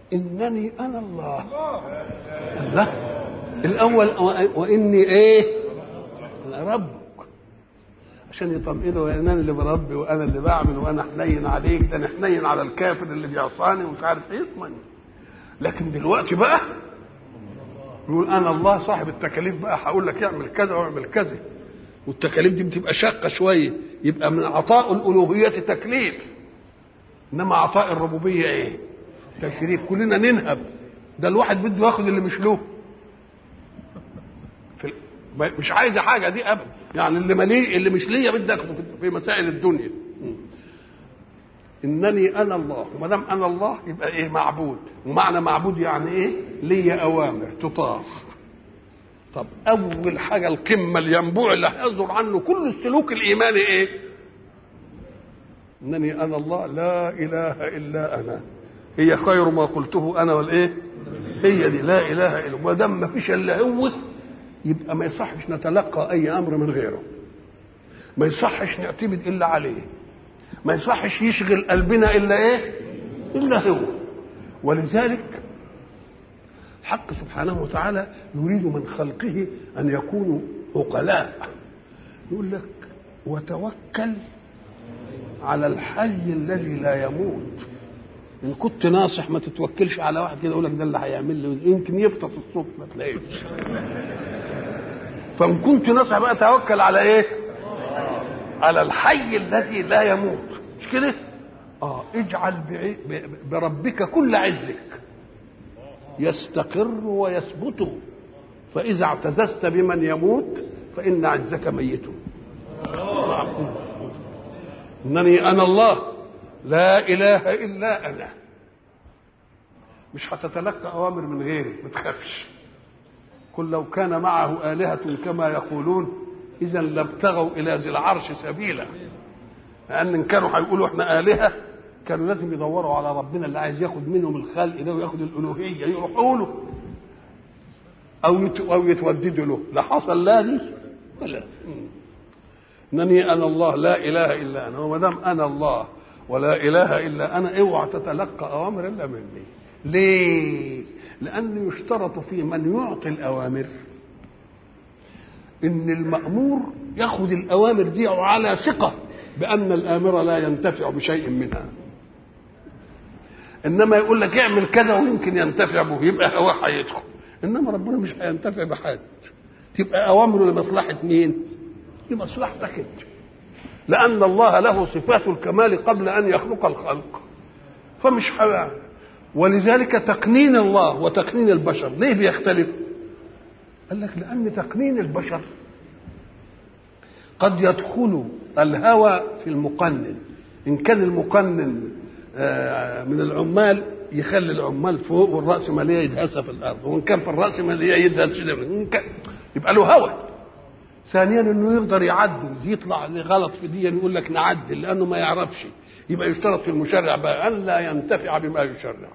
انني انا الله الله الاول واني ايه انا ربك عشان يطمئنوا انا اللي بربي وانا اللي بعمل وانا حنين عليك ده انا حنين على الكافر اللي بيعصاني ومش عارف ايه يطمن لكن دلوقتي بقى يقول انا الله صاحب التكاليف بقى هقول لك اعمل كذا واعمل كذا والتكاليف دي بتبقى شاقه شويه يبقى من عطاء الالوهيه تكليف انما عطاء الربوبيه ايه تشريف كلنا ننهب ده الواحد بده ياخد اللي مش له في مش عايزه حاجه دي ابدا يعني اللي مليه اللي مش ليا بدي اخده في مسائل الدنيا انني انا الله وما دام انا الله يبقى ايه معبود ومعنى معبود يعني ايه ليا اوامر تطاع طب اول حاجه القمه الينبوع اللي هيصدر عنه كل السلوك الايماني ايه انني انا الله لا اله الا انا هي خير ما قلته انا والايه هي دي لا اله الا ما دام ما فيش الا هو يبقى ما يصحش نتلقى اي امر من غيره ما يصحش نعتمد الا عليه ما يصحش يشغل قلبنا الا ايه الا هو ولذلك الحق سبحانه وتعالى يريد من خلقه ان يكونوا عقلاء يقول لك وتوكل على الحي الذي لا يموت ان كنت ناصح ما تتوكلش على واحد كده يقول لك ده اللي هيعمل لي يمكن يفطس الصبح ما تلاقيش فان كنت ناصح بقى توكل على ايه على الحي الذي لا يموت مش كده اه اجعل بربك كل عزك يستقر ويثبت فاذا اعتززت بمن يموت فان عزك ميت انني انا الله لا اله الا انا مش هتتلقى اوامر من غيري ما تخافش قل لو كان معه الهه كما يقولون اذا لابتغوا الى ذي العرش سبيلا لان ان كانوا هيقولوا احنا الهه كانوا لازم يدوروا على ربنا اللي عايز ياخد منهم الخلق ده وياخد الالوهيه يروحوا له او او يتوددوا له لا حصل لا دي ولا انني انا الله لا اله الا انا وما دام انا الله ولا اله الا انا اوعى تتلقى اوامر الا مني ليه لان يشترط في من يعطي الاوامر ان المامور ياخذ الاوامر دي على ثقه بان الامر لا ينتفع بشيء منها انما يقول لك اعمل كذا ويمكن ينتفع به يبقى هو هيدخل انما ربنا مش هينتفع بحد تبقى اوامره لمصلحه مين لمصلحتك انت لان الله له صفات الكمال قبل ان يخلق الخلق فمش حيوان ولذلك تقنين الله وتقنين البشر ليه بيختلف قال لك لان تقنين البشر قد يدخل الهوى في المقنن ان كان المقنن من العمال يخلي العمال فوق والرأسمالية يدهسها في الأرض وإن كان في الرأسمالية يدهس يبقى له هوى ثانيا انه يقدر يعدل يطلع غلط في دي يقول لك نعدل لانه ما يعرفش يبقى يشترط في المشرع بقى ان لا ينتفع بما يشرع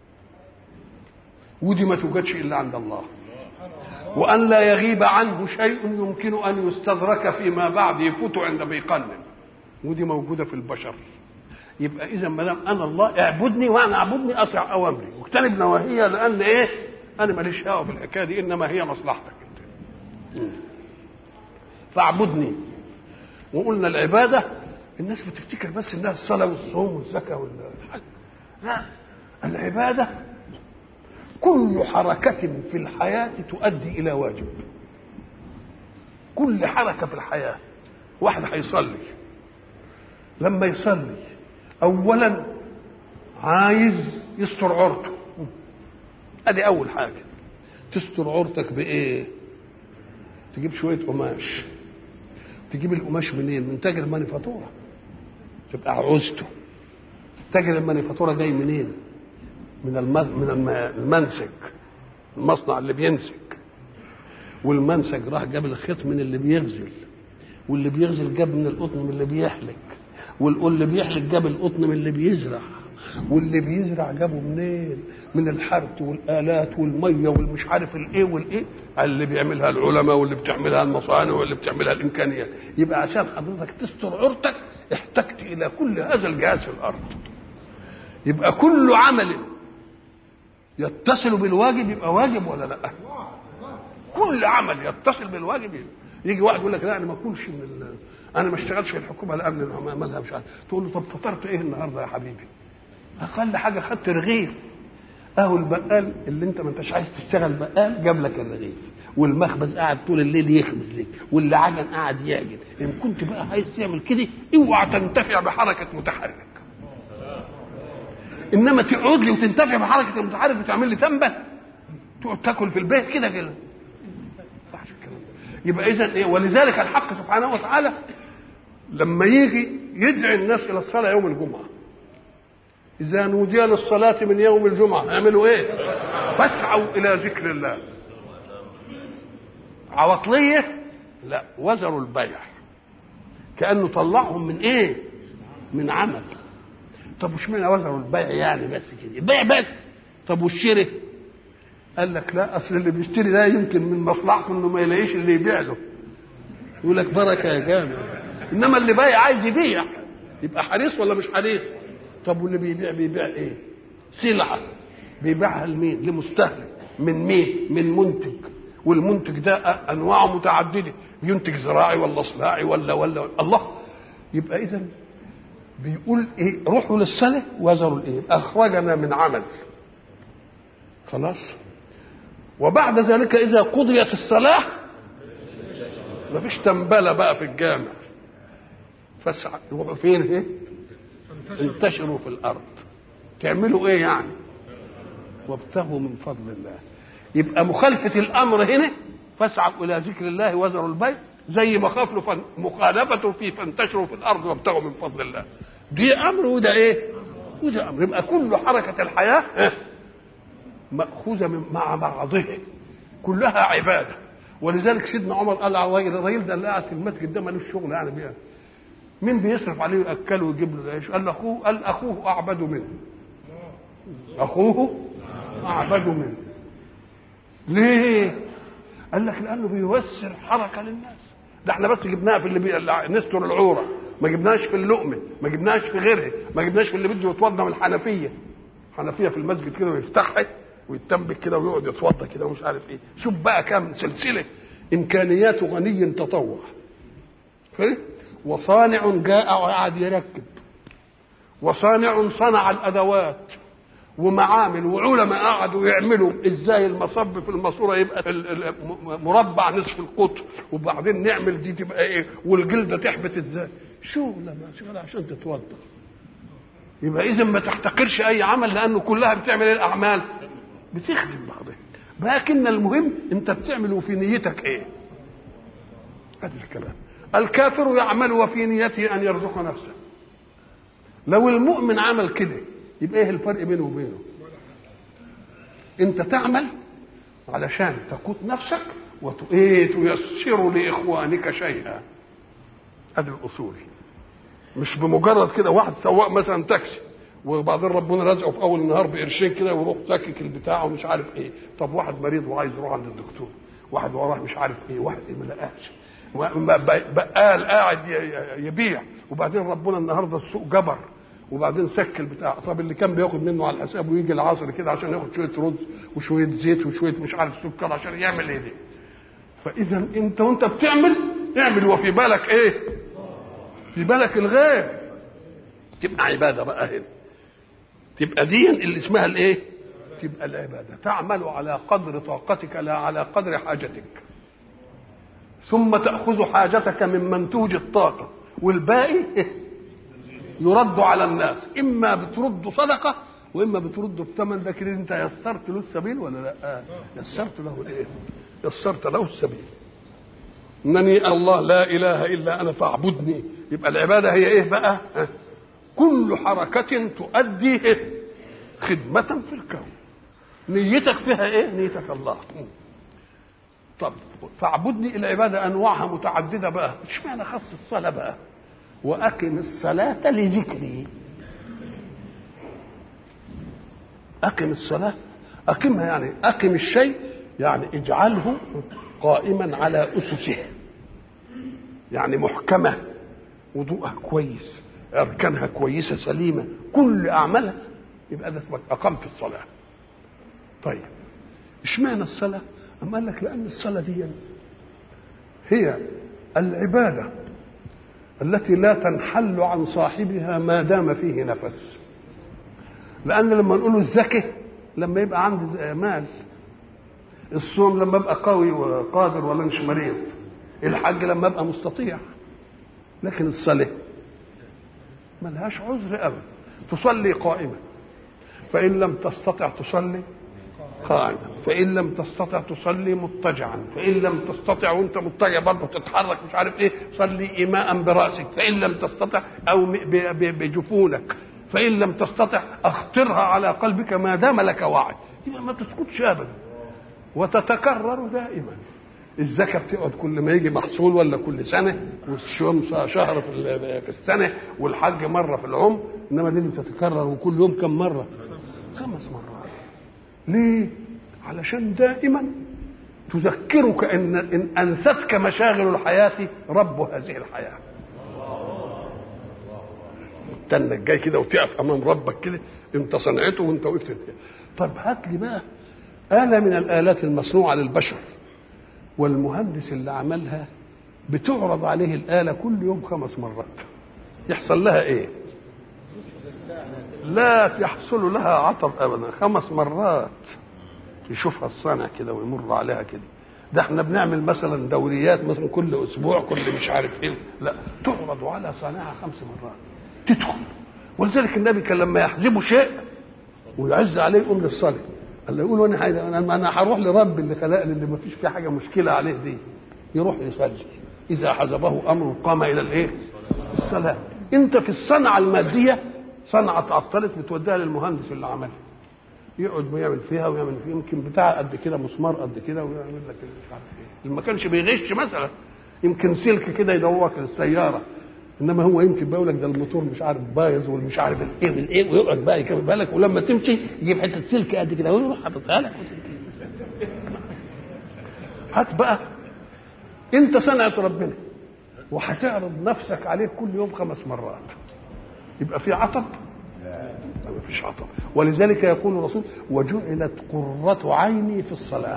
ودي ما توجدش الا عند الله وان لا يغيب عنه شيء يمكن ان يستدرك فيما بعد يفوت عند بيقنن ودي موجوده في البشر يبقى اذا ما دام انا الله اعبدني وانا اعبدني اطع اوامري واجتنب نواهي لان ايه انا ماليش هوى في الحكايه دي انما هي مصلحتك انت فاعبدني وقلنا العباده الناس بتفتكر بس انها الصلاه والصوم والزكاه والحج لا العباده كل حركة في الحياة تؤدي إلى واجب كل حركة في الحياة واحد هيصلي لما يصلي أولا عايز يستر عورته ادي أول حاجة تستر عورتك بإيه؟ تجيب شوية قماش تجيب القماش منين؟ من تاجر مانيفاتورة تبقى عروسته تاجر المانيفاتورة جاي منين؟ من من المنسج المصنع اللي بينسج والمنسج راح جاب الخيط من اللي بيغزل واللي بيغزل جاب من القطن من اللي بيحلق واللي بيحلق جاب القطن من اللي بيزرع واللي بيزرع جابه منين من الحرث والالات والميه والمش عارف الايه والايه اللي بيعملها العلماء واللي بتعملها المصانع واللي بتعملها الامكانيات يبقى عشان حضرتك تستر عورتك احتجت الى كل هذا الجهاز في الارض يبقى كل عمل يتصل بالواجب يبقى واجب ولا لا كل عمل يتصل بالواجب يبقى. يجي واحد يقول لك لا انا ما اكلش من ال... انا ما اشتغلش في الحكومه لا امن مالها مش عارف تقول له طب فطرت ايه النهارده يا حبيبي اقل حاجه خدت رغيف اهو البقال اللي انت ما انتش عايز تشتغل بقال جاب لك الرغيف والمخبز قاعد طول الليل يخبز لك واللي عجن قاعد يعجن ان كنت بقى عايز تعمل كده اوعى تنتفع بحركه متحرك انما تقعد لي وتنتفع بحركه المتحرك وتعمل لي تنبل تقعد تاكل في البيت كده كده صحش الكلام يبقى اذا ايه ولذلك الحق سبحانه وتعالى لما يجي يدعي الناس الى الصلاه يوم الجمعه اذا نودي للصلاه من يوم الجمعه اعملوا ايه فاسعوا الى ذكر الله عواطليه لا وزروا البيع كانه طلعهم من ايه من عمل طب وش معنى وزروا البيع يعني بس كده البيع بس طب والشراء قال لك لا اصل اللي بيشتري ده يمكن من مصلحته انه ما يلاقيش اللي يبيع له يقول لك بركه يا جامع انما اللي بايع عايز يبيع يبقى حريص ولا مش حريص طب واللي بيبيع بيبيع ايه سلعه بيبيعها لمين لمستهلك من مين من منتج والمنتج ده انواعه متعدده ينتج زراعي ولا صناعي ولا ولا الله يبقى اذا بيقول ايه روحوا للصلاه وزروا الايه اخرجنا من عمل خلاص وبعد ذلك اذا قضيت الصلاه مفيش تنبله بقى في الجامع فاسعى يروحوا فين ايه انتشروا في الارض تعملوا ايه يعني وابتغوا من فضل الله يبقى مخالفه الامر هنا فاسعوا الى ذكر الله وذروا البيع زي مخافله فن... مخالفته في فانتشروا في الارض وابتغوا من فضل الله دي امر وده ايه وده امر يبقى كل حركه الحياه ماخوذه من مع بعضها كلها عباده ولذلك سيدنا عمر قال على الراجل الراجل ده اللي قاعد في المسجد ده ملوش شغل يعني بيه مين بيصرف عليه وياكله ويجيب له العيش قال اخوه قال اخوه اعبد منه اخوه اعبد منه ليه قال لك لانه بيوسر حركه للناس ده احنا بس جبناها في اللي بي... نستر العوره ما جبناش في اللقمه ما جبناش في غيرها ما جبناش في اللي بده يتوضا من الحنفيه حنفيه في المسجد كده ويفتحها ويتنبك كده ويقعد يتوضا كده ومش عارف ايه شوف بقى كم سلسله امكانيات غني تطوع فاهم وصانع جاء وقعد يركب وصانع صنع الادوات ومعامل وعلماء قعدوا يعملوا ازاي المصب في الماسوره يبقى مربع نصف القطر وبعدين نعمل دي تبقى ايه والجلده تحبس ازاي شغله ما شغله عشان تتوضا يبقى اذا ما تحتقرش اي عمل لانه كلها بتعمل ايه الاعمال بتخدم بعضها لكن المهم انت بتعمل في نيتك ايه هذا الكلام الكافر يعمل وفي نيته ان يرزق نفسه لو المؤمن عمل كده يبقى ايه الفرق بينه وبينه انت تعمل علشان تقود نفسك وتيسر لاخوانك شيئا هذه الاصول مش بمجرد كده واحد سواق مثلا تاكسي وبعدين ربنا رزقه في اول النهار بقرشين كده ويروح ساكك البتاع ومش عارف ايه طب واحد مريض وعايز يروح عند الدكتور واحد وراه مش عارف ايه واحد إيه ما لقاش بقال قاعد يبيع وبعدين ربنا النهارده السوق جبر وبعدين سك البتاع طب اللي كان بياخد منه على الحساب ويجي العصر كده عشان ياخد شويه رز وشويه زيت وشويه مش عارف سكر عشان يعمل ايه دي فاذا انت وانت بتعمل اعمل وفي بالك ايه في بالك الغير تبقى عباده بقى هنا تبقى دي اللي اسمها الايه تبقى العباده تعمل على قدر طاقتك لا على قدر حاجتك ثم تاخذ حاجتك ممن توجد طاقه والباقي يرد على الناس اما بترد صدقه واما بترد بثمن لكن انت يسرت له السبيل ولا لا يسرت له الايه يسرت له السبيل انني الله لا اله الا انا فاعبدني يبقى العباده هي ايه بقى كل حركه تؤدي خدمه في الكون نيتك فيها ايه نيتك الله طب فاعبدني العباده انواعها متعدده بقى اشمعنى خص الصلاه بقى واقم الصلاه لذكري اقم الصلاه اقمها يعني اقم الشيء يعني اجعله قائما على اسسه يعني محكمه وضوءها كويس اركانها كويسه سليمه كل اعمالها يبقى ده اسمك اقمت الصلاه طيب اشمعنى الصلاة؟ أما قال لك لأن الصلاة دي هي العبادة التي لا تنحل عن صاحبها ما دام فيه نفس لأن لما نقول الزكي لما يبقى عندي مال الصوم لما ابقى قوي وقادر ولا مش مريض الحج لما ابقى مستطيع لكن الصلاه ملهاش عذر ابدا تصلي قائما فان لم تستطع تصلي قائما فان لم تستطع تصلي مضطجعا فان لم تستطع وانت مضطجع برضه تتحرك مش عارف ايه صلي ايماء براسك فان لم تستطع او بجفونك فان لم تستطع اخطرها على قلبك ما دام لك وعي يبقى ما تسكتش ابدا وتتكرر دائما الزكاة بتقعد كل ما يجي محصول ولا كل سنة والصوم شهر في السنة والحج مرة في العمر إنما دي بتتكرر وكل يوم كم مرة؟ خمس مرات ليه؟ علشان دائما تذكرك إن إن أنستك مشاغل الحياة رب هذه الحياة تنك جاي كده وتقف أمام ربك كده أنت صنعته وأنت وقفت فيه. طب هات لي بقى آلة من الآلات المصنوعة للبشر والمهندس اللي عملها بتعرض عليه الآلة كل يوم خمس مرات يحصل لها إيه؟ لا يحصل لها عطب أبدا خمس مرات يشوفها الصانع كده ويمر عليها كده ده احنا بنعمل مثلا دوريات مثلا كل اسبوع كل مش عارف ايه لا تعرض على صانعها خمس مرات تدخل ولذلك النبي كان لما يحجبه شيء ويعز عليه يقوم للصلاه قال له يقول انا حاجة انا انا هروح لرب اللي خلقني اللي ما فيش فيه حاجه مشكله عليه دي يروح يصلي اذا حزبه امر قام الى الايه؟ الصلاه انت في الصنعه الماديه صنعه اتعطلت بتوديها للمهندس اللي عملها يقعد ويعمل فيها ويعمل فيها يمكن بتاع قد كده مسمار قد كده ويعمل لك مش عارف ايه ما كانش بيغش مثلا يمكن سلك كده يدوقك للسياره انما هو يمكن بيقول لك ده الموتور مش عارف بايظ والمش عارف الايه والايه ويقعد بقى يكمل بالك ولما تمشي يجيب حته سلك قد كده ويروح حاططها لك هات بقى انت صنعت ربنا وهتعرض نفسك عليه كل يوم خمس مرات يبقى في عطب ما فيش عطب ولذلك يقول الرسول وجعلت قرة عيني في الصلاة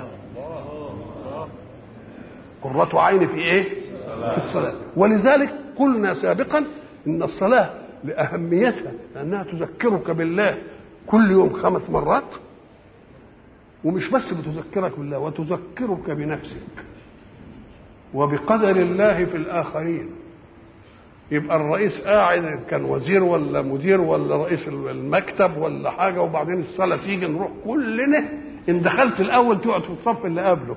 قرة عيني في ايه؟ في الصلاة ولذلك قلنا سابقا ان الصلاة لأهميتها لأنها تذكرك بالله كل يوم خمس مرات ومش بس بتذكرك بالله وتذكرك بنفسك وبقدر الله في الآخرين يبقى الرئيس قاعد كان وزير ولا مدير ولا رئيس المكتب ولا حاجة وبعدين الصلاة تيجي نروح كلنا إن دخلت الأول تقعد في الصف اللي قبله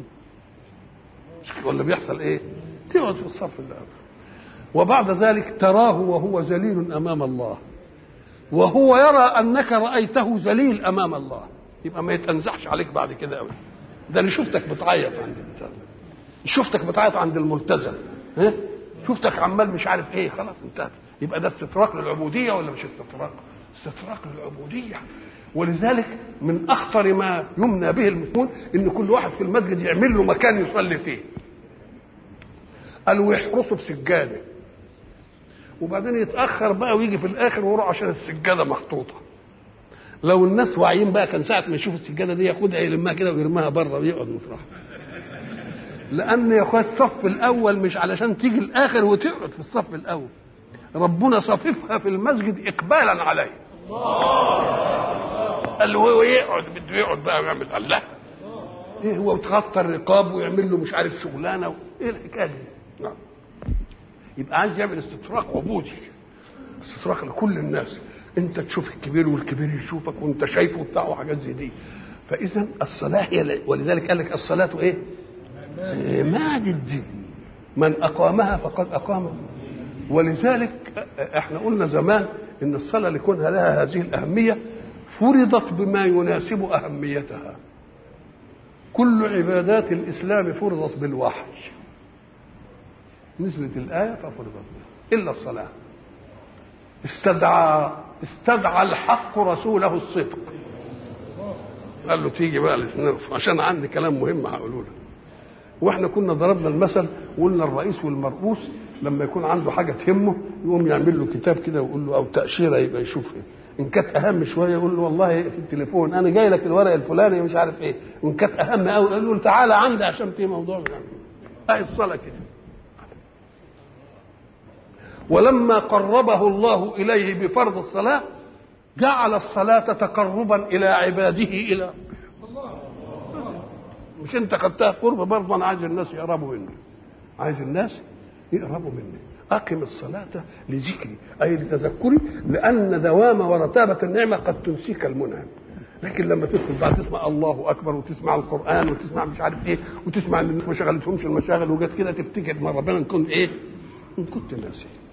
ولا بيحصل إيه؟ تقعد في الصف اللي قبله وبعد ذلك تراه وهو ذليل امام الله وهو يرى انك رايته ذليل امام الله يبقى ما يتنزعش عليك بعد كده قوي ده اللي شفتك بتعيط عند البتاع شفتك بتعيط عند الملتزم ها شفتك عمال مش عارف ايه خلاص انتهت يبقى ده استطراق للعبوديه ولا مش استطراق استطراق للعبوديه ولذلك من اخطر ما يمنى به المسلمون ان كل واحد في المسجد يعمل له مكان يصلي فيه قالوا يحرسوا بسجاده وبعدين يتاخر بقى ويجي في الاخر ويروح عشان السجاده محطوطه لو الناس واعيين بقى كان ساعه ما يشوف السجاده دي ياخدها يلمها كده ويرميها بره ويقعد مفرح لان يا اخويا الصف الاول مش علشان تيجي الاخر وتقعد في الصف الاول ربنا صففها في المسجد اقبالا عليه قال هو يقعد بده يقعد بقى ويعمل الله ايه هو وتغطى الرقاب ويعمل له مش عارف شغلانه ايه الحكايه دي نعم يبقى عايز يعمل استطراق عبودي استطراق لكل الناس انت تشوف الكبير والكبير يشوفك وانت شايفه وبتاع وحاجات زي دي فاذا الصلاه هي ولذلك قال لك الصلاه ايه؟ عماد الدين من اقامها فقد اقام ولذلك احنا قلنا زمان ان الصلاه لكونها لها هذه الاهميه فرضت بما يناسب اهميتها كل عبادات الاسلام فرضت بالوحي نزلت الآية ففرضت بها إلا الصلاة استدعى استدعى الحق رسوله الصدق قال له تيجي بقى الاثنين عشان عندي كلام مهم هقوله لك واحنا كنا ضربنا المثل وقلنا الرئيس والمرؤوس لما يكون عنده حاجه تهمه يقوم يعمل له كتاب كده ويقول له او تاشيره يبقى يشوف ان كانت اهم شويه يقول له والله في التليفون انا جاي لك الورق الفلاني مش عارف ايه وان كانت اهم قوي يقول له تعالى عندي عشان في موضوع هاي الصلاه كده ولما قربه الله اليه بفرض الصلاه جعل الصلاه تقربا الى عباده الى مش انت خدتها قرب برضه انا عايز الناس يقربوا مني عايز الناس يقربوا مني أقم الصلاة لذكري أي لتذكري لأن دوام ورتابة النعمة قد تنسيك المنعم لكن لما تدخل بعد تسمع الله أكبر وتسمع القرآن وتسمع مش عارف إيه وتسمع إن الناس ما شغلتهمش المشاغل وجت كده تفتكر ما ربنا إن كنت إيه إن كنت ناسي